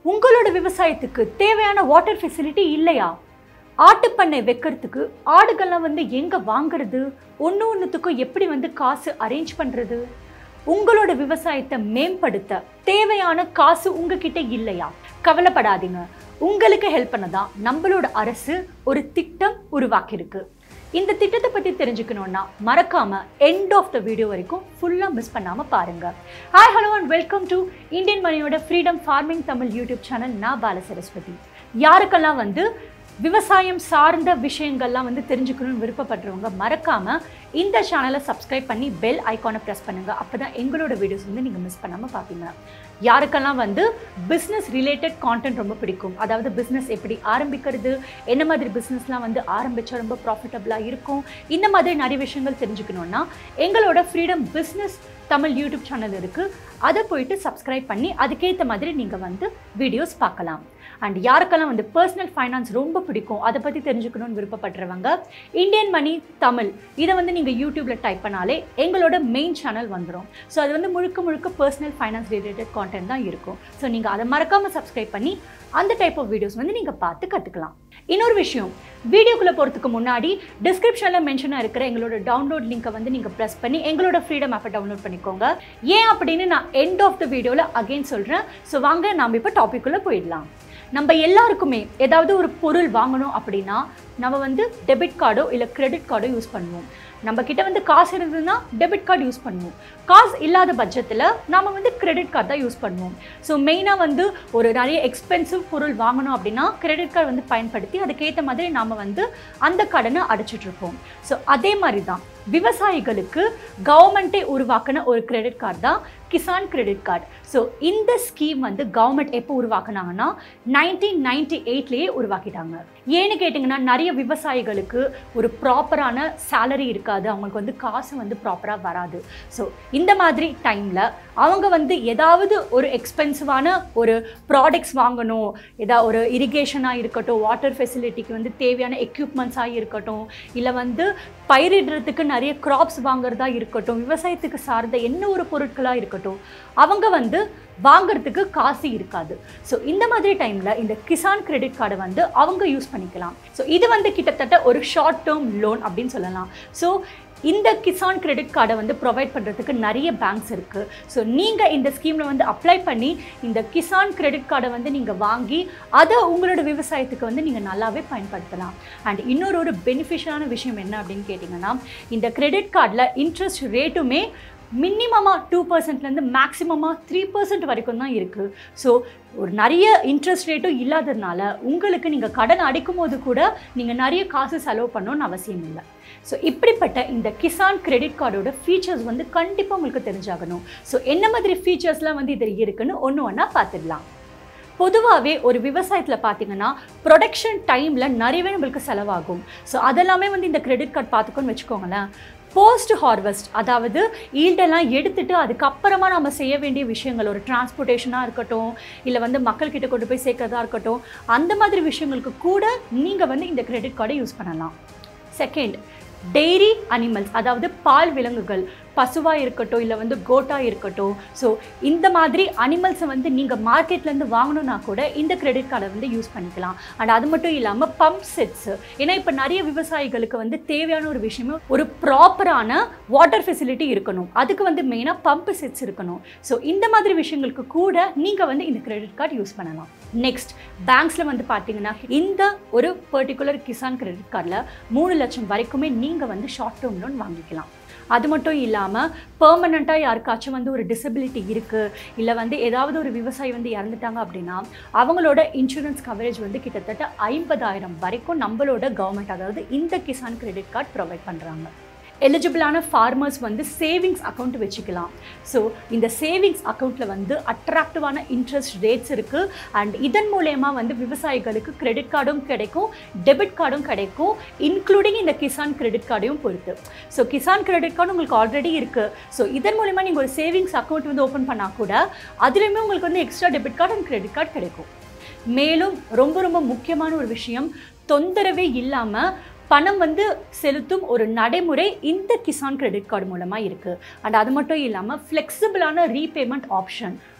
உங்களோட விவசாயத்துக்கு தேவையான வாட்டர் ஃபெசிலிட்டி இல்லையா ஆட்டுப்பண்ணை வைக்கிறதுக்கு ஆடுகள்லாம் வந்து எங்கே வாங்குறது ஒன்று ஒன்றுத்துக்கும் எப்படி வந்து காசு அரேஞ்ச் பண்ணுறது உங்களோட விவசாயத்தை மேம்படுத்த தேவையான காசு உங்ககிட்ட இல்லையா கவலைப்படாதீங்க உங்களுக்கு ஹெல்ப் பண்ண தான் நம்மளோட அரசு ஒரு திட்டம் உருவாக்கியிருக்கு இந்த திட்டத்தை பற்றி தெரிஞ்சுக்கணுன்னா மறக்காம எண்ட் ஆஃப் த வீடியோ வரைக்கும் ஃபுல்லாக மிஸ் பண்ணாமல் பாருங்க hi hello and welcome to Indian மணியோட freedom farming Tamil YouTube channel நான் பால சரஸ்வதி யாருக்கெல்லாம் வந்து விவசாயம் சார்ந்த விஷயங்கள்லாம் வந்து தெரிஞ்சுக்கணும்னு விருப்பப்படுறவங்க மறக்காம இந்த சேனலை சப்ஸ்கிரைப் பண்ணி பெல் ஐக்கானை ப்ரெஸ் பண்ணுங்க அப்பதான் எங்களோட வீடியோஸ் வந்து நீங்க மிஸ் பண்ணாம பார்ப்பீங்க யாருக்கெல்லாம் வந்து பிஸ்னஸ் ரிலேட்டட் கான்டென்ட் ரொம்ப பிடிக்கும் அதாவது பிஸ்னஸ் எப்படி ஆரம்பிக்கிறது என்ன மாதிரி பிஸ்னஸ்லாம் வந்து ஆரம்பிச்சா ரொம்ப ப்ராஃபிட்டபுளாக இருக்கும் இந்த மாதிரி நிறைய விஷயங்கள் தெரிஞ்சுக்கணுன்னா எங்களோட freedom business Tamil YouTube channel இருக்குது அதை போயிட்டு சப்ஸ்கிரைப் பண்ணி அதுக்கேற்ற மாதிரி நீங்கள் வந்து வீடியோஸ் பார்க்கலாம் அண்ட் யாருக்கெல்லாம் வந்து பர்சனல் ஃபைனான்ஸ் ரொம்ப பிடிக்கும் அதை பற்றி தெரிஞ்சுக்கணும்னு விருப்பப்படுறவங்க இந்தியன் மணி தமிழ் இதை வந்து நீங்கள் யூடியூப்பில் டைப் பண்ணாலே எங்களோட மெயின் சேனல் வந்துடும் ஸோ அது வந்து முழுக்க முழுக்க பர்சனல் ஃபைனான்ஸ் ரிலேட்டட் கான்டென்ட் தான் இருக்கும் ஸோ நீங்கள் அதை மறக்காமல் சப்ஸ்கிரைப் பண்ணி அந்த டைப் ஆஃப் வீடியோஸ் வந்து நீங்கள் பார்த்து கற்றுக்கலாம் இன்னொரு விஷயம் வீடியோக்குள்ளே போகிறதுக்கு முன்னாடி டிஸ்கிரிப்ஷனில் மென்ஷனாக இருக்கிற எங்களோட டவுன்லோட் லிங்கை வந்து நீங்கள் ப்ரெஸ் பண்ணி எங்களோட ஃப்ரீடம் ஆப்பை டவுன்லோட் பண்ணிக்கோங்க ஏன் அப்படின்னு நான் எண்ட் ஆஃப் த வீடியோவில் அகைன் சொல்கிறேன் ஸோ வாங்க நாம் இப்போ டாபிக்குள்ளே போயிடலாம் நம்ம எல்லாருக்குமே ஏதாவது ஒரு பொருள் வாங்கணும் அப்படின்னா நம்ம வந்து டெபிட் கார்டோ இல்லை கிரெடிட் கார்டோ யூஸ் பண்ணுவோம் நம்ம கிட்ட வந்து காசு இருந்ததுன்னா டெபிட் கார்டு யூஸ் பண்ணுவோம் காசு இல்லாத பட்சத்தில் நாம வந்து கிரெடிட் கார்டு தான் யூஸ் பண்ணுவோம் ஸோ மெயினாக வந்து ஒரு நிறைய எக்ஸ்பென்சிவ் பொருள் வாங்கணும் அப்படின்னா கிரெடிட் கார்டு வந்து பயன்படுத்தி அதுக்கேற்ற மாதிரி நாம் வந்து அந்த கடனை அடைச்சிட்டு இருப்போம் ஸோ அதே மாதிரி தான் விவசாயிகளுக்கு கவர்மெண்ட்டே உருவாக்கின ஒரு கிரெடிட் கார்டு தான் கிசான் கிரெடிட் கார்டு ஸோ இந்த ஸ்கீம் வந்து கவர்மெண்ட் எப்போ உருவாக்குனாங்கன்னா நைன்டீன் நைன்டி எயிட்லேயே உருவாக்கிட்டாங்க ஏன்னு கேட்டிங்கன்னா நிறைய விவசாயிகளுக்கு ஒரு ப்ராப்பரான சேலரி இருக்காது அவங்களுக்கு வந்து காசு வந்து ப்ராப்பராக வராது ஸோ இந்த மாதிரி டைமில் அவங்க வந்து ஏதாவது ஒரு எக்ஸ்பென்சிவான ஒரு ப்ராடக்ட்ஸ் வாங்கணும் ஏதாவது ஒரு இரிகேஷனாக இருக்கட்டும் வாட்டர் ஃபெசிலிட்டிக்கு வந்து தேவையான எக்யூப்மெண்ட்ஸாக இருக்கட்டும் இல்லை வந்து பயிரிடுறதுக்கு நிறைய கிராப்ஸ் வாங்குறதா இருக்கட்டும் விவசாயத்துக்கு சார்ந்த என்ன ஒரு பொருட்களாக இருக்கட்டும் அவங்க வந்து வாங்குறதுக்கு காசு இருக்காது ஸோ இந்த மாதிரி டைமில் இந்த கிசான் கிரெடிட் கார்டை வந்து அவங்க யூஸ் பண்ணிக்கலாம் ஸோ இது வந்து கிட்டத்தட்ட ஒரு ஷார்ட் டேர்ம் லோன் அப்படின்னு சொல்லலாம் ஸோ இந்த கிசான் கிரெடிட் கார்டை வந்து ப்ரொவைட் பண்ணுறதுக்கு நிறைய பேங்க்ஸ் இருக்குது ஸோ நீங்கள் இந்த ஸ்கீமில் வந்து அப்ளை பண்ணி இந்த கிசான் கிரெடிட் கார்டை வந்து நீங்கள் வாங்கி அதை உங்களோட விவசாயத்துக்கு வந்து நீங்கள் நல்லாவே பயன்படுத்தலாம் அண்ட் இன்னொரு ஒரு பெனிஃபிஷியலான விஷயம் என்ன அப்படின்னு கேட்டிங்கன்னா இந்த கிரெடிட் கார்டில் இன்ட்ரெஸ்ட் ரேட்டுமே மினிமமாக டூ பர்சன்ட்லேருந்து மேக்ஸிமமாக த்ரீ பர்சன்ட் வரைக்கும் தான் இருக்குது ஸோ ஒரு நிறைய இன்ட்ரெஸ்ட் ரேட்டும் இல்லாததுனால உங்களுக்கு நீங்கள் கடன் அடைக்கும் போது கூட நீங்கள் நிறைய காசு செலவு பண்ணணும்னு அவசியம் இல்லை ஸோ இப்படிப்பட்ட இந்த கிசான் கிரெடிட் கார்டோட ஃபீச்சர்ஸ் வந்து கண்டிப்பாக உங்களுக்கு தெரிஞ்சாகணும் ஸோ என்ன மாதிரி ஃபீச்சர்ஸ்லாம் வந்து இதில் இருக்குன்னு ஒன்று ஒன்றா பார்த்துடலாம் பொதுவாகவே ஒரு விவசாயத்தில் பார்த்தீங்கன்னா ப்ரொடக்ஷன் டைமில் நிறையவே நம்மளுக்கு செலவாகும் ஸோ அதெல்லாமே வந்து இந்த கிரெடிட் கார்டு பார்த்துக்கோன்னு வச்சுக்கோங்களேன் போஸ்ட் ஹார்வெஸ்ட் அதாவது ஈல்டெல்லாம் எடுத்துட்டு அதுக்கப்புறமா நம்ம செய்ய வேண்டிய விஷயங்கள் ஒரு டிரான்ஸ்போர்ட்டேஷனாக இருக்கட்டும் இல்லை வந்து மக்கள்கிட்ட கொண்டு போய் சேர்க்கறதா இருக்கட்டும் அந்த மாதிரி விஷயங்களுக்கு கூட நீங்கள் வந்து இந்த கிரெடிட் கார்டை யூஸ் பண்ணலாம் செகண்ட் டெய்ரி அனிமல்ஸ் அதாவது பால் விலங்குகள் பசுவாக இருக்கட்டும் இல்லை வந்து கோட்டாக இருக்கட்டும் ஸோ இந்த மாதிரி அனிமல்ஸை வந்து நீங்கள் மார்க்கெட்லேருந்து வாங்கணும்னா கூட இந்த கிரெடிட் கார்டை வந்து யூஸ் பண்ணிக்கலாம் அண்ட் அது மட்டும் இல்லாமல் பம்ப் செட்ஸ் ஏன்னா இப்போ நிறைய விவசாயிகளுக்கு வந்து தேவையான ஒரு விஷயமே ஒரு ப்ராப்பரான வாட்டர் ஃபெசிலிட்டி இருக்கணும் அதுக்கு வந்து மெயினாக பம்ப் செட்ஸ் இருக்கணும் ஸோ இந்த மாதிரி விஷயங்களுக்கு கூட நீங்கள் வந்து இந்த கிரெடிட் கார்டு யூஸ் பண்ணலாம் நெக்ஸ்ட் பேங்க்ஸில் வந்து பார்த்தீங்கன்னா இந்த ஒரு பர்டிகுலர் கிசான் கிரெடிட் கார்டில் மூணு லட்சம் வரைக்குமே நீங்கள் வந்து ஷார்ட் டேர்ம் லோன் வாங்கிக்கலாம் அது மட்டும் இல்லாமல் பெர்மனண்ட்டாக யாருக்காச்சும் வந்து ஒரு டிசபிலிட்டி இருக்குது இல்லை வந்து ஏதாவது ஒரு விவசாயி வந்து இறந்துட்டாங்க அப்படின்னா அவங்களோட இன்சூரன்ஸ் கவரேஜ் வந்து கிட்டத்தட்ட ஐம்பதாயிரம் வரைக்கும் நம்மளோட கவர்மெண்ட் அதாவது இந்த கிசான் கிரெடிட் கார்டு ப்ரொவைட் பண்ணுறாங்க எலிஜிபிளான ஃபார்மர்ஸ் வந்து சேவிங்ஸ் அக்கௌண்ட் வச்சுக்கலாம் ஸோ இந்த சேவிங்ஸ் அக்கௌண்ட்டில் வந்து அட்ராக்டிவான இன்ட்ரெஸ்ட் ரேட்ஸ் இருக்குது அண்ட் இதன் மூலயமா வந்து விவசாயிகளுக்கு கிரெடிட் கார்டும் கிடைக்கும் டெபிட் கார்டும் கிடைக்கும் இன்க்ளூடிங் இந்த கிசான் கிரெடிட் கார்டையும் பொறுத்து ஸோ கிசான் கிரெடிட் கார்டு உங்களுக்கு ஆல்ரெடி இருக்குது ஸோ இதன் மூலயமா நீங்கள் ஒரு சேவிங்ஸ் அக்கௌண்ட் வந்து ஓப்பன் பண்ணால் கூட அதுலேயுமே உங்களுக்கு வந்து extra debit card and credit card கிடைக்கும் மேலும் ரொம்ப ரொம்ப முக்கியமான ஒரு விஷயம் தொந்தரவே இல்லாமல் பணம் வந்து செலுத்தும் ஒரு நடைமுறை இந்த கிசான் கிரெடிட் கார்டு மூலமாக இருக்குது அண்ட் அது மட்டும் இல்லாமல் ஃப்ளெக்சிபிளான ரீபேமெண்ட் ஆப்ஷன்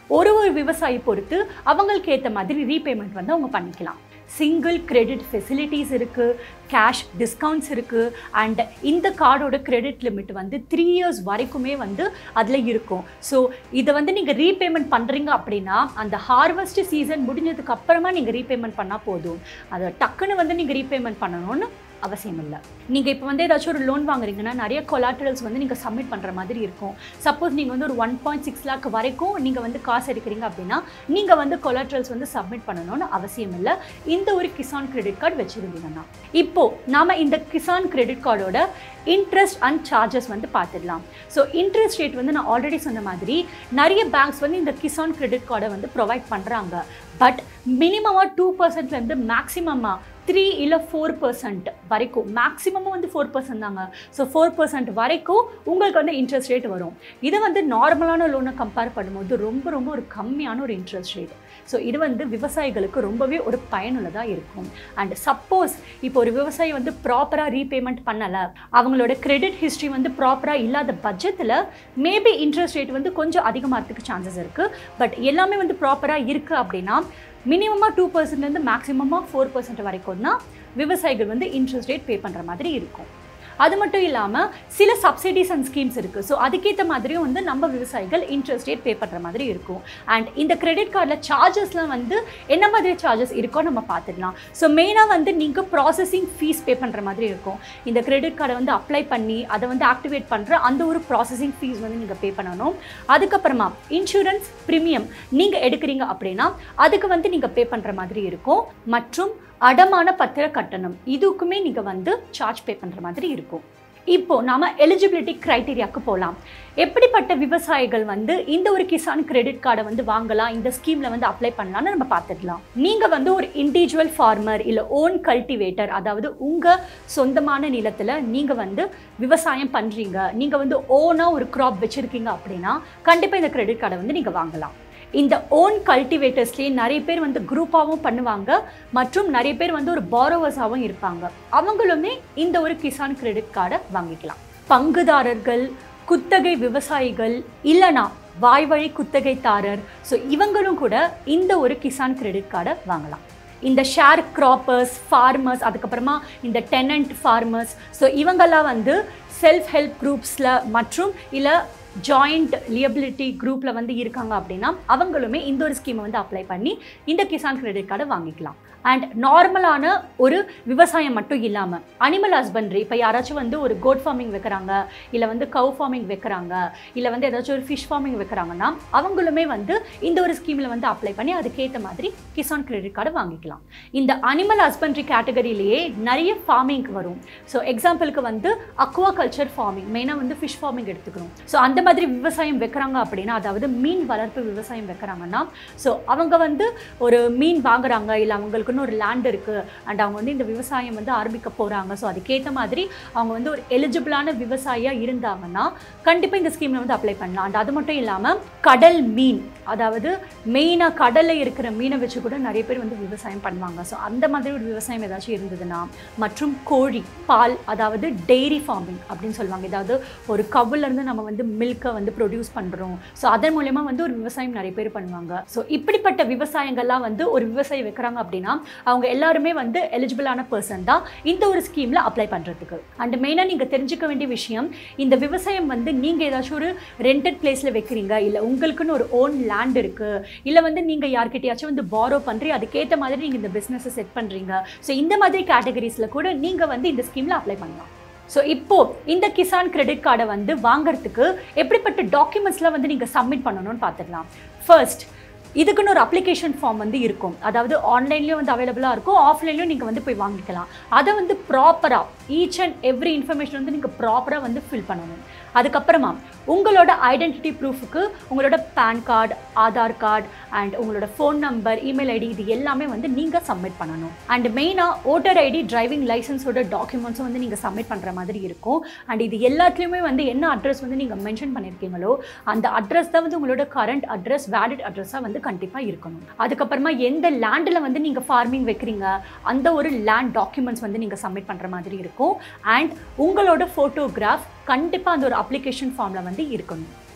ஒரு ஒரு விவசாயி பொறுத்து அவங்களுக்கு ஏற்ற மாதிரி ரீபேமெண்ட் வந்து அவங்க பண்ணிக்கலாம் சிங்கிள் கிரெடிட் ஃபெசிலிட்டிஸ் இருக்குது கேஷ் டிஸ்கவுண்ட்ஸ் இருக்குது அண்ட் இந்த கார்டோட கிரெடிட் லிமிட் வந்து த்ரீ இயர்ஸ் வரைக்குமே வந்து அதில் இருக்கும் ஸோ இதை வந்து நீங்கள் ரீபேமெண்ட் பண்ணுறீங்க அப்படின்னா அந்த ஹார்வெஸ்ட் சீசன் முடிஞ்சதுக்கு அப்புறமா நீங்கள் ரீபேமெண்ட் பண்ணால் போதும் அதை டக்குன்னு வந்து நீங்கள் ரீபேமெண்ட் பண்ணணும்னு அவசியம் இல்லை நீங்கள் இப்போ வந்து ஏதாச்சும் ஒரு லோன் வாங்குறீங்கன்னா நிறைய கொலாட்டரல்ஸ் வந்து நீங்கள் சப்மிட் பண்ணுற மாதிரி இருக்கும் சப்போஸ் நீங்கள் வந்து ஒரு ஒன் பாயிண்ட் சிக்ஸ் லேக் வரைக்கும் நீங்கள் வந்து காசு எடுக்கிறீங்க அப்படின்னா நீங்கள் வந்து கொலாட்ரல்ஸ் வந்து சப்மிட் பண்ணணும்னு அவசியம் இல்லை இந்த ஒரு கிசான் கிரெடிட் கார்டு வச்சுருந்தீங்கன்னா இப்போ நாம இந்த கிசான் கிரெடிட் கார்டோட இன்ட்ரெஸ்ட் அண்ட் சார்ஜஸ் வந்து பார்த்துடலாம் ஸோ இன்ட்ரெஸ்ட் ரேட் வந்து நான் ஆல்ரெடி சொன்ன மாதிரி நிறைய பேங்க்ஸ் வந்து இந்த கிசான் கிரெடிட் கார்டை வந்து ப்ரொவைட் பண்ணுறாங்க பட் மினிமமாக டூ பர்சன்ட்லேருந்து மேக்ஸிமமாக த்ரீ இல்லை ஃபோர் பர்சன்ட் வரைக்கும் மேக்ஸிமமும் வந்து ஃபோர் பர்சன்ட் தாங்க ஸோ ஃபோர் பர்சன்ட் வரைக்கும் உங்களுக்கு வந்து இன்ட்ரெஸ்ட் ரேட் வரும் இதை வந்து நார்மலான லோனை கம்பேர் பண்ணும்போது ரொம்ப ரொம்ப ஒரு கம்மியான ஒரு இன்ட்ரெஸ்ட் ரேட் ஸோ இது வந்து விவசாயிகளுக்கு ரொம்பவே ஒரு பயனுள்ளதாக இருக்கும் அண்ட் சப்போஸ் இப்போ ஒரு விவசாயி வந்து ப்ராப்பராக ரீபேமெண்ட் பண்ணலை அவங்களோட கிரெடிட் ஹிஸ்ட்ரி வந்து ப்ராப்பராக இல்லாத பட்ஜெட்டில் மேபி இன்ட்ரெஸ்ட் ரேட் வந்து கொஞ்சம் அதிகமாகிறதுக்கு சான்சஸ் இருக்குது பட் எல்லாமே வந்து ப்ராப்பராக இருக்குது அப்படின்னா மினிமமாக டூ பர்சன்ட்லேருந்து மேக்ஸிமமாக ஃபோர் பர்சன்ட் வரைக்கும் தான் விவசாயிகள் வந்து இன்ட்ரெஸ்ட் ரேட் பே பண்ணுற மாதிரி இருக்கும் அது மட்டும் இல்லாமல் சில சப்சிடிஸ் அண்ட் ஸ்கீம்ஸ் இருக்குது ஸோ அதுக்கேற்ற மாதிரியும் வந்து நம்ம விவசாயிகள் இன்ட்ரெஸ்ட் ரேட் பே பண்ணுற மாதிரி இருக்கும் அண்ட் இந்த கிரெடிட் கார்டில் சார்ஜஸ்லாம் வந்து என்ன மாதிரி சார்ஜஸ் இருக்கோ நம்ம பார்த்துக்கலாம் ஸோ மெயினாக வந்து நீங்கள் ப்ராசஸிங் ஃபீஸ் பே பண்ணுற மாதிரி இருக்கும் இந்த கிரெடிட் கார்டை வந்து அப்ளை பண்ணி அதை வந்து ஆக்டிவேட் பண்ணுற அந்த ஒரு ப்ராசஸிங் ஃபீஸ் வந்து நீங்கள் பே பண்ணணும் அதுக்கப்புறமா இன்சூரன்ஸ் ப்ரீமியம் நீங்கள் எடுக்கிறீங்க அப்படின்னா அதுக்கு வந்து நீங்கள் பே பண்ணுற மாதிரி இருக்கும் மற்றும் அடமான பத்திர கட்டணம் இதுக்குமே நீங்கள் வந்து சார்ஜ் பே பண்ணுற மாதிரி இருக்கும் இப்போ நாம எலிஜிபிலிட்டி க்ரைட்டீரியாவுக்கு போகலாம் எப்படிப்பட்ட விவசாயிகள் வந்து இந்த ஒரு கிசான் கிரெடிட் கார்டை வந்து வாங்கலாம் இந்த ஸ்கீம்ல வந்து அப்ளை பண்ணலாம்னு நம்ம பார்த்துக்கலாம் நீங்க வந்து ஒரு இண்டிவிஜுவல் ஃபார்மர் இல்ல ஓன் கல்டிவேட்டர் அதாவது உங்க சொந்தமான நிலத்துல நீங்க வந்து விவசாயம் பண்றீங்க நீங்க வந்து ஓனா ஒரு கிராப் வச்சிருக்கீங்க அப்படின்னா கண்டிப்பா இந்த கிரெடிட் கார்டை வந்து நீங்க வாங்கலாம் இந்த ஓன் கல்டிவேட்டர்ஸ்லேயே நிறைய பேர் வந்து குரூப்பாகவும் பண்ணுவாங்க மற்றும் நிறைய பேர் வந்து ஒரு பாரோவர்ஸாகவும் இருப்பாங்க அவங்களுமே இந்த ஒரு கிசான் கிரெடிட் கார்டை வாங்கிக்கலாம் பங்குதாரர்கள் குத்தகை விவசாயிகள் இல்லைனா வாய்வழி குத்தகைதாரர் ஸோ இவங்களும் கூட இந்த ஒரு கிசான் கிரெடிட் கார்டை வாங்கலாம் இந்த ஷேர் கிராப்பர்ஸ் ஃபார்மர்ஸ் அதுக்கப்புறமா இந்த டெனண்ட் ஃபார்மர்ஸ் ஸோ இவங்கெல்லாம் வந்து செல்ஃப் ஹெல்ப் குரூப்ஸில் மற்றும் இல்லை ஜாயிண்ட் லியபிலிட்டி குரூப்பில் வந்து இருக்காங்க அப்படின்னா அவங்களுமே இந்த ஒரு ஸ்கீமை வந்து அப்ளை பண்ணி இந்த கிசான் கிரெடிட் கார்டை வாங்கிக்கலாம் அண்ட் நார்மலான ஒரு விவசாயம் மட்டும் இல்லாமல் அனிமல் ஹஸ்பண்ட்ரி இப்போ யாராச்சும் வந்து ஒரு கோட் ஃபார்மிங் வைக்கிறாங்க இல்லை வந்து கவ் ஃபார்மிங் வைக்கிறாங்க இல்லை வந்து ஏதாச்சும் ஒரு ஃபிஷ் ஃபார்மிங் வைக்கிறாங்கன்னா அவங்களுமே வந்து இந்த ஒரு ஸ்கீமில் வந்து அப்ளை பண்ணி அதுக்கேற்ற மாதிரி கிசான் கிரெடிட் கார்டை வாங்கிக்கலாம் இந்த அனிமல் ஹஸ்பண்ட்ரி கேட்டகரியிலேயே நிறைய ஃபார்மிங்க்கு வரும் ஸோ எக்ஸாம்பிளுக்கு வந்து அக்வா கல்ச்சர் ஃபார்மிங் மெயினாக வந்து ஃபிஷ் ஃபார்மிங் எடுத்துக்கணும் ஸோ அந்த மாதிரி விவசாயம் வைக்கிறாங்க அப்படின்னா அதாவது மீன் வளர்ப்பு விவசாயம் வைக்கிறாங்கன்னா ஸோ அவங்க வந்து ஒரு மீன் வாங்குறாங்க இல்லை அவங்களுக்குன்னு ஒரு லேண்ட் இருக்குது அண்ட் அவங்க வந்து இந்த விவசாயம் வந்து ஆரம்பிக்க போகிறாங்க ஸோ அதுக்கேற்ற மாதிரி அவங்க வந்து ஒரு எலிஜிபிளான விவசாயியாக இருந்தாங்கன்னா கண்டிப்பாக இந்த ஸ்கீமில் வந்து அப்ளை பண்ணலாம் அண்ட் அது மட்டும் இல்லாமல் கடல் மீன் அதாவது மெயினாக கடலில் இருக்கிற மீனை வச்சு கூட நிறைய பேர் வந்து விவசாயம் பண்ணுவாங்க ஸோ அந்த மாதிரி ஒரு விவசாயம் ஏதாச்சும் இருந்ததுன்னா மற்றும் கோழி பால் அதாவது டெய்ரி ஃபார்மிங் அப்படின்னு சொல்லுவாங்க ஏதாவது ஒரு கவுல இருந்து நம்ம வந்து மில்கை வந்து ப்ரொடியூஸ் பண்ணுறோம் ஸோ அதன் மூலயமா வந்து ஒரு விவசாயம் நிறைய பேர் பண்ணுவாங்க ஸோ இப்படிப்பட்ட விவசாயங்கள்லாம் வந்து ஒரு விவசாயி வைக்கிறாங்க அப்படின்னா அவங்க எல்லாருமே வந்து எலிஜிபிளான பர்சன் தான் இந்த ஒரு ஸ்கீமில் அப்ளை பண்ணுறதுக்கு அண்ட் மெயினாக நீங்கள் தெரிஞ்சுக்க வேண்டிய விஷயம் இந்த விவசாயம் வந்து நீங்கள் ஏதாச்சும் ஒரு ரெண்டட் பிளேஸில் வைக்கிறீங்க இல்லை உங்களுக்குன்னு ஒரு ஓன் லேண்ட் இருக்குது இல்லை வந்து நீங்கள் யார்கிட்டயாச்சும் வந்து பாரோ பண்ணுறீ அதுக்கேற்ற மாதிரி நீங்கள் இந்த பிஸ்னஸை செட் பண்ணுறீங்க ஸோ இந்த மாதிரி கேட்டகரிஸில் கூட நீங்கள் வந்து இந்த ஸ்கீமில் அப்ளை பண்ணலாம் ஸோ இப்போ இந்த கிசான் கிரெடிட் கார்டை வந்து வாங்குறதுக்கு எப்படிப்பட்ட டாக்குமெண்ட்ஸ்லாம் வந்து நீங்கள் சப்மிட் பண்ணணும்னு பார்த்துக்கலாம் ஃபர்ஸ்ட் இதுக்குன்னு ஒரு அப்ளிகேஷன் ஃபார்ம் வந்து இருக்கும் அதாவது ஆன்லைன்லேயும் வந்து அவைலபிளாக இருக்கும் ஆஃப்லைன்லையும் நீங்கள் வந்து போய் வாங்கிக்கலாம் அதை வந்து ப்ராப்பராக ஈச் அண்ட் எவ்ரி இன்ஃபர்மேஷன் வந்து நீங்கள் ப்ராப்பராக வந்து ஃபில் பண்ணணும் அதுக்கப்புறமா உங்களோட ஐடென்டிட்டி ப்ரூஃபுக்கு உங்களோட PAN card Aadhaar card and உங்களோட ஃபோன் நம்பர் இமெயில் ஐடி இது எல்லாமே வந்து நீங்கள் சப்மிட் பண்ணணும் அண்ட் மெயினாக ஓட்டர் ஐடி டிரைவிங் லைசன்ஸோட டாக்குமெண்ட்ஸும் வந்து நீங்கள் சப்மிட் பண்ணுற மாதிரி இருக்கும் அண்ட் இது எல்லாத்துலேயுமே வந்து என்ன அட்ரஸ் வந்து நீங்கள் மென்ஷன் பண்ணியிருக்கீங்களோ அந்த அட்ரஸ் தான் வந்து உங்களோட கரண்ட் அட்ரஸ் வேலிட் அட்ரஸாக வந்து கண்டிப்பாக இருக்கணும் அதுக்கப்புறமா எந்த லேண்டில் வந்து நீங்கள் ஃபார்மிங் வைக்கிறீங்க அந்த ஒரு லேண்ட் டாக்குமெண்ட்ஸ் வந்து நீங்கள் சப்மிட் பண்ணுற மாதிரி இருக்கும் அண்ட் உங்களோட ஃபோட்டோகிராஃப் கண்டிப்பாக அந்த ஒரு அப்ளிகேஷன் ஃபார்மில் வந்து இருக்கணும்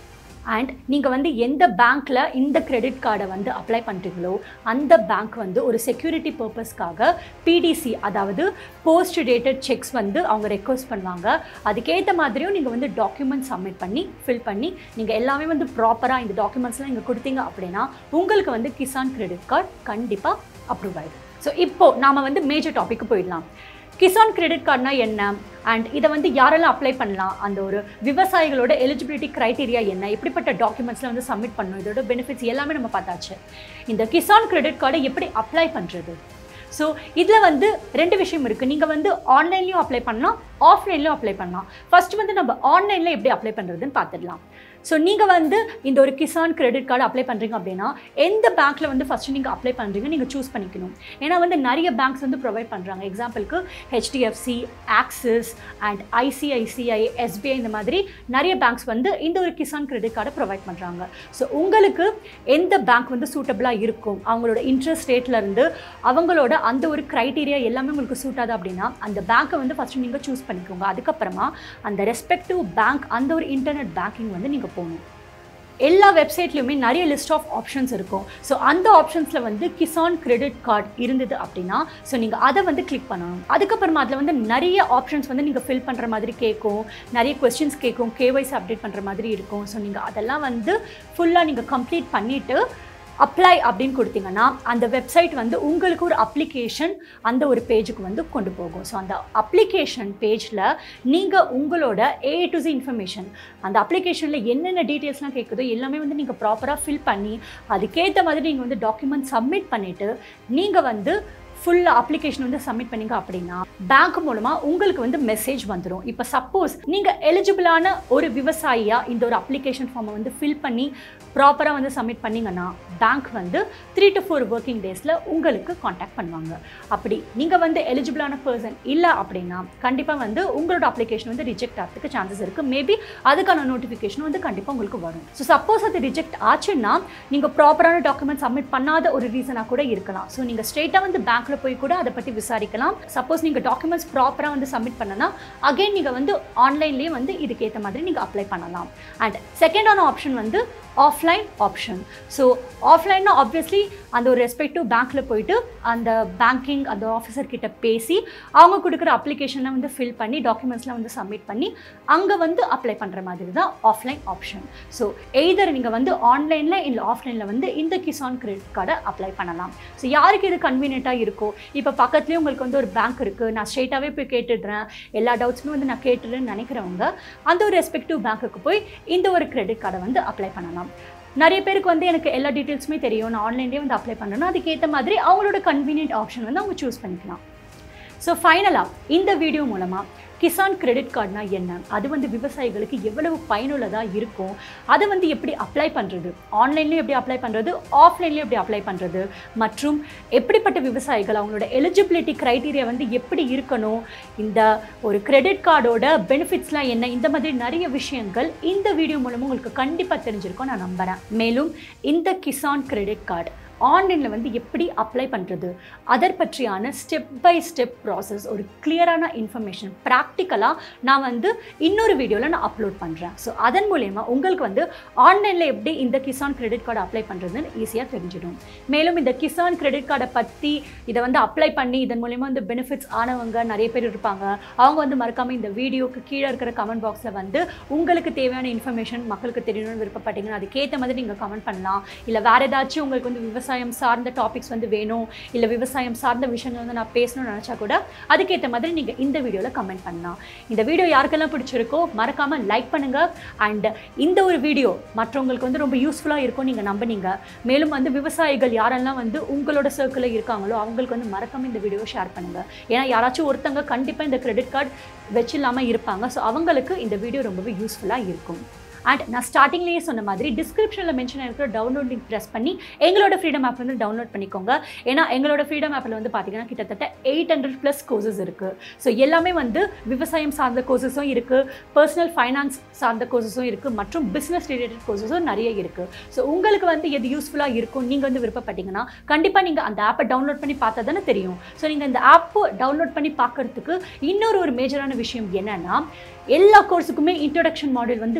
அண்ட் நீங்கள் வந்து எந்த பேங்க்கில் இந்த கிரெடிட் கார்டை வந்து அப்ளை பண்ணுறீங்களோ அந்த பேங்க் வந்து ஒரு செக்யூரிட்டி பர்பஸ்க்காக பிடிசி அதாவது போஸ்ட் டேட்டட் செக்ஸ் வந்து அவங்க ரெக்வஸ்ட் பண்ணுவாங்க அதுக்கேற்ற மாதிரியும் நீங்கள் வந்து டாக்குமெண்ட் சப்மிட் பண்ணி ஃபில் பண்ணி நீங்கள் எல்லாமே வந்து ப்ராப்பராக இந்த டாக்குமெண்ட்ஸ்லாம் நீங்கள் கொடுத்தீங்க அப்படின்னா உங்களுக்கு வந்து கிசான் கிரெடிட் கார்டு கண்டிப்பாக அப்ரூவ் ஆகிடும் ஸோ இப்போது நாம் வந்து மேஜர் டாபிக்கு போயிடலாம் கிசான் கிரெடிட் கார்டுனா என்ன அண்ட் இதை வந்து யாரெல்லாம் அப்ளை பண்ணலாம் அந்த ஒரு விவசாயிகளோட எலிஜிபிலிட்டி க்ரைட்டீரியா என்ன எப்படிப்பட்ட டாக்குமெண்ட்ஸில் வந்து சப்மிட் பண்ணணும் இதோட பெனிஃபிட்ஸ் எல்லாமே நம்ம பார்த்தாச்சு இந்த கிசான் கிரெடிட் கார்டை எப்படி அப்ளை பண்ணுறது ஸோ இதில் வந்து ரெண்டு விஷயம் இருக்குது நீங்கள் வந்து ஆன்லைன்லேயும் அப்ளை பண்ணலாம் ஆஃப்லைன்லேயும் அப்ளை பண்ணலாம் ஃபர்ஸ்ட் வந்து நம்ம ஆன்லைனில் எப்படி அப்ளை பண்ணுறதுன்னு பார்த்துடலாம் ஸோ நீங்கள் வந்து இந்த ஒரு கிசான் கிரெடிட் கார்டு அப்ளை பண்ணுறீங்க அப்படின்னா எந்த பேங்க்கில் வந்து ஃபஸ்ட்டு நீங்கள் அப்ளை பண்ணுறீங்க நீங்கள் சூஸ் பண்ணிக்கணும் ஏன்னா வந்து நிறைய பேங்க்ஸ் வந்து ப்ரொவைட் பண்ணுறாங்க எக்ஸாம்பிளுக்கு HDFC Axis and ICICI SBI இந்த மாதிரி நிறைய பேங்க்ஸ் வந்து இந்த ஒரு கிசான் கிரெடிட் கார்டை ப்ரொவைட் பண்ணுறாங்க ஸோ உங்களுக்கு எந்த பேங்க் வந்து சூட்டபிளாக இருக்கும் அவங்களோட இன்ட்ரெஸ்ட் ரேட்லேருந்து அவங்களோட அந்த ஒரு க்ரைட்டீரியா எல்லாமே உங்களுக்கு சூட்டாது அப்படின்னா அந்த பேங்க்கை வந்து ஃபஸ்ட்டு நீங்கள் சூஸ் பண்ணிக்கோங்க அதுக்கப்புறமா அந்த ரெஸ்பெக்டிவ் பேங்க் அந்த ஒரு இன்டர்நெட் பேங்கிங் வந்து நீங்கள் போகணும் எல்லா வெப்சைட்லையுமே நிறைய லிஸ்ட் ஆஃப் ஆப்ஷன்ஸ் இருக்கும் ஸோ அந்த ஆப்ஷன்ஸில் வந்து கிசான் கிரெடிட் கார்டு இருந்தது அப்படின்னா ஸோ நீங்கள் அதை வந்து கிளிக் பண்ணணும் அதுக்கப்புறமா அதில் வந்து நிறைய ஆப்ஷன்ஸ் வந்து நீங்கள் ஃபில் பண்ணுற மாதிரி கேட்கும் நிறைய கொஸ்டின்ஸ் கேட்கும் கேவைஸ் அப்டேட் பண்ணுற மாதிரி இருக்கும் ஸோ நீங்கள் அதெல்லாம் வந்து ஃபுல்லாக நீங்கள் கம்ப்ளீட் பண்ணிவிட்டு அப்ளை அப்படின்னு கொடுத்தீங்கன்னா அந்த வெப்சைட் வந்து உங்களுக்கு ஒரு அப்ளிகேஷன் அந்த ஒரு பேஜுக்கு வந்து கொண்டு போகும் ஸோ அந்த அப்ளிகேஷன் பேஜில் நீங்கள் உங்களோட ஏ டு சி இன்ஃபர்மேஷன் அந்த அப்ளிகேஷனில் என்னென்ன டீட்டெயில்ஸ்லாம் கேட்குதோ எல்லாமே வந்து நீங்கள் ப்ராப்பராக ஃபில் பண்ணி அதுக்கேற்ற மாதிரி நீங்கள் வந்து டாக்குமெண்ட் சப்மிட் பண்ணிவிட்டு நீங்கள் வந்து ஃபுல் அப்ளிகேஷன் வந்து சப்மிட் பண்ணீங்க அப்படின்னா பேங்க் மூலமாக உங்களுக்கு வந்து மெசேஜ் வந்துடும் இப்போ சப்போஸ் நீங்கள் எலிஜிபிளான ஒரு விவசாயியாக இந்த ஒரு அப்ளிகேஷன் ஃபார்மை வந்து ஃபில் பண்ணி ப்ராப்பராக வந்து சப்மிட் பண்ணிங்கன்னா பேங்க் வந்து த்ரீ டு ஃபோர் ஒர்க்கிங் டேஸில் உங்களுக்கு காண்டாக்ட் பண்ணுவாங்க அப்படி நீங்கள் வந்து எலிஜிபிளான பர்சன் இல்லை அப்படின்னா கண்டிப்பாக வந்து உங்களோட அப்ளிகேஷன் வந்து ரிஜெக்ட் ஆகிறதுக்கு சான்சஸ் இருக்குது மேபி அதுக்கான நோட்டிஃபிகேஷன் வந்து கண்டிப்பாக உங்களுக்கு வரும் ஸோ சப்போஸ் அது ரிஜெக்ட் ஆச்சுன்னா நீங்கள் ப்ராப்பரான டாக்குமெண்ட் சப்மிட் பண்ணாத ஒரு ரீசனாக கூட இருக்கலாம் ஸோ நீங்கள் ஸ்ட்ரெயிட்டாக வந்து பேங்க்கில் போய் கூட அதை பற்றி விசாரிக்கலாம் சப்போஸ் நீங்கள் டாக்குமெண்ட்ஸ் ப்ராப்பராக வந்து சப்மிட் பண்ணனா அகைன் நீங்கள் வந்து ஆன்லைன்லேயே வந்து இதுக்கேற்ற மாதிரி நீங்கள் அப்ளை பண்ணலாம் அண்ட் செகண்டான ஆப்ஷன் வந்து ஆஃப்லைன் ஆப்ஷன் ஸோ ஆஃப்லைன்னா ஆப்வியஸ்லி அந்த ஒரு ரெஸ்பெக்டிவ் பேங்க்கில் போயிட்டு அந்த பேங்கிங் அந்த ஆஃபீஸர் கிட்ட பேசி அவங்க கொடுக்குற அப்ளிகேஷனை வந்து ஃபில் பண்ணி டாக்குமெண்ட்ஸ்லாம் வந்து சப்மிட் பண்ணி அங்கே வந்து அப்ளை பண்ணுற மாதிரி தான் ஆஃப்லைன் ஆப்ஷன் ஸோ எய்தர் நீங்கள் வந்து ஆன்லைனில் இல்லை ஆஃப்லைனில் வந்து இந்த கிசான் கிரெடிட் கார்டை அப்ளை பண்ணலாம் ஸோ யாருக்கு இது கன்வீனியண்ட்டாக இருக்கோ இப்போ பக்கத்துலேயே உங்களுக்கு வந்து ஒரு பேங்க் இருக்குது நான் ஸ்ட்ரெயிட்டாகவே போய் கேட்டுடுறேன் எல்லா டவுட்ஸுமே வந்து நான் கேட்டுடுறேன்னு நினைக்கிறவங்க அந்த ஒரு ரெஸ்பெக்டிவ் பேங்க்குக்கு போய் இந்த ஒரு கிரெடிட் கார்டை வந்து அப்ளை பண்ணலாம் நிறைய பேருக்கு வந்து எனக்கு எல்லா டீட்டெயில்ஸுமே தெரியும் நான் ஆன்லைன்லேயே வந்து அப்ளை பண்ணணும் அதுக்கேற்ற மாதிரி அவங்களோட கன்வீனியன்ட் ஆப்ஷன் வந்து அவங்க சூஸ் பண்ணிக்கலாம் ஸோ ஃபைனலாக இந்த வீடியோ மூலமாக கிசான் கிரெடிட் கார்டுனா என்ன அது வந்து விவசாயிகளுக்கு எவ்வளவு பயனுள்ளதாக இருக்கும் அதை வந்து எப்படி அப்ளை பண்ணுறது ஆன்லைன்லேயும் எப்படி அப்ளை பண்ணுறது ஆஃப்லைன்லேயும் எப்படி அப்ளை பண்ணுறது மற்றும் எப்படிப்பட்ட விவசாயிகள் அவங்களோட எலிஜிபிலிட்டி க்ரைட்டீரியா வந்து எப்படி இருக்கணும் இந்த ஒரு கிரெடிட் கார்டோட பெனிஃபிட்ஸ்லாம் என்ன இந்த மாதிரி நிறைய விஷயங்கள் இந்த வீடியோ மூலமாக உங்களுக்கு கண்டிப்பாக தெரிஞ்சிருக்கும் நான் நம்புகிறேன் மேலும் இந்த கிசான் கிரெடிட் கார்டு ஆன்லைனில் வந்து எப்படி அப்ளை பண்ணுறது அதர் பற்றியான ஸ்டெப் பை ஸ்டெப் ப்ராசஸ் ஒரு கிளியரான இன்ஃபர்மேஷன் ப்ராக்டிக்கலாக நான் வந்து இன்னொரு வீடியோவில் நான் அப்லோட் பண்ணுறேன் ஸோ அதன் மூலயமா உங்களுக்கு வந்து ஆன்லைனில் எப்படி இந்த கிசான் கிரெடிட் கார்டு அப்ளை பண்ணுறதுன்னு ஈஸியாக தெரிஞ்சிடும் மேலும் இந்த கிசான் கிரெடிட் கார்டை பற்றி இதை வந்து அப்ளை பண்ணி இதன் மூலயமா வந்து பெனிஃபிட்ஸ் ஆனவங்க நிறைய பேர் இருப்பாங்க அவங்க வந்து மறக்காமல் இந்த வீடியோக்கு கீழே இருக்கிற கமெண்ட் பாக்ஸில் வந்து உங்களுக்கு தேவையான இன்ஃபர்மேஷன் மக்களுக்கு தெரியணும்னு விருப்பப்பட்டீங்கன்னா அதுக்கேற்ற மாதிரி நீங்கள் கமெண்ட் பண்ணலாம் இல்லை வேறு ஏதாச்சும் உங்களுக்கு வந்து விவசாயம் சார்ந்த டாபிக்ஸ் வந்து வேணும் இல்லை விவசாயம் சார்ந்த விஷயங்கள் வந்து நான் பேசணும்னு நினச்சா கூட அதுக்கேற்ற மாதிரி நீங்கள் இந்த வீடியோவில் கமெண்ட் பண்ணலாம் இந்த வீடியோ யாருக்கெல்லாம் பிடிச்சிருக்கோ மறக்காமல் லைக் பண்ணுங்கள் அண்ட் இந்த ஒரு வீடியோ மற்றவங்களுக்கு வந்து ரொம்ப யூஸ்ஃபுல்லாக இருக்கும் நீங்கள் நம்பினீங்க மேலும் வந்து விவசாயிகள் யாரெல்லாம் வந்து உங்களோட சர்க்கிளில் இருக்காங்களோ அவங்களுக்கு வந்து மறக்காமல் இந்த வீடியோவை ஷேர் பண்ணுங்கள் ஏன்னா யாராச்சும் ஒருத்தங்க கண்டிப்பாக இந்த கிரெடிட் கார்டு வச்சில்லாமல் இருப்பாங்க ஸோ அவங்களுக்கு இந்த வீடியோ ரொம்பவே யூஸ்ஃபுல்லாக இருக்கும் அண்ட் நான் ஸ்டார்டிங்லேயே சொன்ன மாதிரி டிஸ்கிரிப்ஷனில் மென்ஷன் இருக்கிற டவுன்லோட் லிங்க் ப்ரெஸ் பண்ணி எங்களோட ஃப்ரீடம் ஆப் வந்து டவுன்லோட் பண்ணிக்கோங்க ஏன்னா எங்களோட ஃப்ரீடம் ஆப்பில் வந்து பார்த்தீங்கன்னா கிட்டத்தட்ட எயிட் ஹண்ட்ரட் ப்ளஸ் கோர்சஸ் இருக்குது ஸோ எல்லாமே வந்து விவசாயம் சார்ந்த கோர்சஸும் இருக்குது பர்சனல் ஃபைனான்ஸ் சார்ந்த கோர்சஸும் இருக்குது மற்றும் பிஸ்னஸ் ரிலேட்டட் கோர்சஸும் நிறைய இருக்குது ஸோ உங்களுக்கு வந்து எது யூஸ்ஃபுல்லாக இருக்கும் நீங்கள் வந்து விருப்பப்பட்டீங்கன்னா கண்டிப்பாக நீங்கள் அந்த ஆப்பை டவுன்லோட் பண்ணி பார்த்தா தானே தெரியும் ஸோ நீங்கள் இந்த ஆப்பை டவுன்லோட் பண்ணி பார்க்கறதுக்கு இன்னொரு ஒரு மேஜரான விஷயம் என்னென்னா எல்லா கோர்ஸுக்குமே இன்ட்ரொடக்ஷன் மாடல் வந்து ஃப்ரீயாக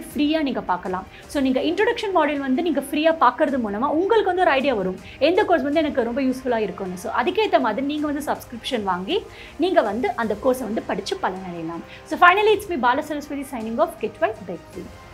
நீங்கள் பார்க்கலாம் ஸோ நீங்கள் இன்ட்ரொடக்ஷன் மாடியூல் வந்து நீங்கள் ஃப்ரீயாக பார்க்கறது மூலமாக உங்களுக்கு வந்து ஒரு ஐடியா வரும் எந்த கோர்ஸ் வந்து எனக்கு ரொம்ப யூஸ்ஃபுல்லாக இருக்கும்னு ஸோ அதுக்கேற்ற மாதிரி நீங்கள் வந்து சப்ஸ்கிரிப்ஷன் வாங்கி நீங்கள் வந்து அந்த கோர்ஸை வந்து படித்து பலனடையலாம் so finally it's me Bala Saraswathi signing off get why break